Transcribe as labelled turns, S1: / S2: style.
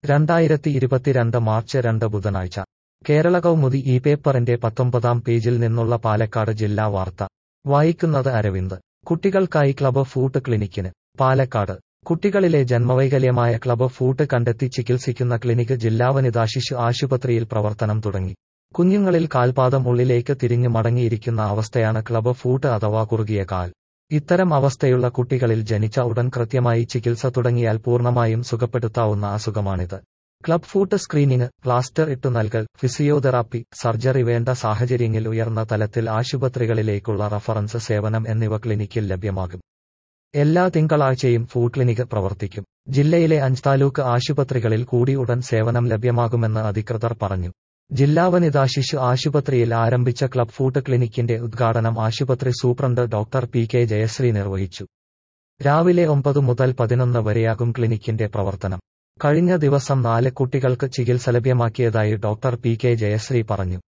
S1: രണ്ടായിരത്തി ഇരുപത്തിരണ്ട് മാർച്ച് രണ്ട് ബുധനാഴ്ച കേരള കൗമുദി ഈ പേപ്പറിന്റെ പത്തൊമ്പതാം പേജിൽ നിന്നുള്ള പാലക്കാട് ജില്ലാ വാർത്ത വായിക്കുന്നത് അരവിന്ദ് കുട്ടികൾക്കായി ക്ലബ് ഫൂട്ട് ക്ലിനിക്കിന് പാലക്കാട് കുട്ടികളിലെ ജന്മവൈകല്യമായ ക്ലബ് ഫൂട്ട് കണ്ടെത്തി ചികിത്സിക്കുന്ന ക്ലിനിക്ക് ജില്ലാ വനിതാ ശിശു ആശുപത്രിയിൽ പ്രവർത്തനം തുടങ്ങി കുഞ്ഞുങ്ങളിൽ കാൽപാദം ഉള്ളിലേക്ക് തിരിഞ്ഞു മടങ്ങിയിരിക്കുന്ന അവസ്ഥയാണ് ക്ലബ് ഫൂട്ട് അഥവാ കുറുകിയ കാൽ ഇത്തരം അവസ്ഥയുള്ള കുട്ടികളിൽ ജനിച്ച ഉടൻ കൃത്യമായി ചികിത്സ തുടങ്ങിയാൽ പൂർണ്ണമായും സുഖപ്പെടുത്താവുന്ന അസുഖമാണിത് ക്ലബ് ഫൂട്ട് സ്ക്രീനിംഗ് പ്ലാസ്റ്റർ ഇട്ടു നൽകൽ ഫിസിയോതെറാപ്പി സർജറി വേണ്ട സാഹചര്യങ്ങളിൽ ഉയർന്ന തലത്തിൽ ആശുപത്രികളിലേക്കുള്ള റഫറൻസ് സേവനം എന്നിവ ക്ലിനിക്കിൽ ലഭ്യമാകും എല്ലാ തിങ്കളാഴ്ചയും ഫൂട്ട് ക്ലിനിക്ക് പ്രവർത്തിക്കും ജില്ലയിലെ അഞ്ച് താലൂക്ക് ആശുപത്രികളിൽ കൂടി ഉടൻ സേവനം ലഭ്യമാകുമെന്ന് അധികൃതർ പറഞ്ഞു ജില്ലാ വനിതാ ശിശു ആശുപത്രിയിൽ ആരംഭിച്ച ക്ലബ് ഫൂട്ട് ക്ലിനിക്കിന്റെ ഉദ്ഘാടനം ആശുപത്രി superintendent doctor P K Jayasree നിർവഹിച്ചു രാവിലെ ഒമ്പത് മുതൽ പതിനൊന്ന് വരെയാകും ക്ലിനിക്കിന്റെ പ്രവർത്തനം കഴിഞ്ഞ ദിവസം നാല് കുട്ടികൾക്ക് ചികിത്സ ലഭ്യമാക്കിയതായി ഡോക്ടർ പി കെ ജയശ്രീ പറഞ്ഞു